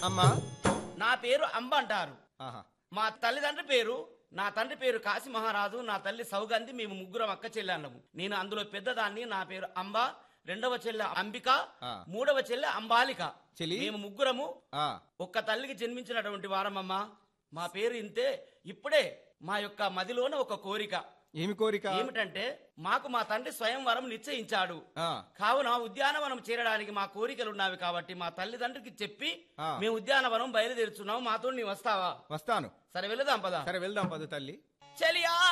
అమ్మా నా పేరు అంబ అంటారు ఆహా మా తల్లిదండ్రి పేరు నా తండ్రి పేరు కాశీ మహారాజు నా తల్లి సౌగంధి మేము ముగ్గురం అక్క చెల్లెళ్ళము నేను అందులో పెద్దదాన్ని నా పేరు అంబ రెండవ చెల్లె అంబిక ఆ. మూడవ చెల్లె అంబాలిక చెలి? మేము ముగ్గురము ఆ ఒక్క తల్లికి జన్మించినటువంటి వారమమ్మా మా పేరు ఇంతే ఇప్పుడే మా యొక్క మదిలోన ఒక కోరిక ఏమి కోరిక ఏమిటంటే మాకు మా తండ్రి స్వయంవరం నిశ్చయించాడు ఆ కావున ఉద్యానవనం చేరడానికి మా కోరికలు ఉన్నవి కాబట్టి మా తల్లిదండ్రికి చెప్పి ఆ. మేము ఉద్యానవనం బయలుదేరుచున్నాము మాతో నీ వస్తావా వస్తాను సరే వెళదాం పదా సరే వెళ్దాం పద తల్లి చలియా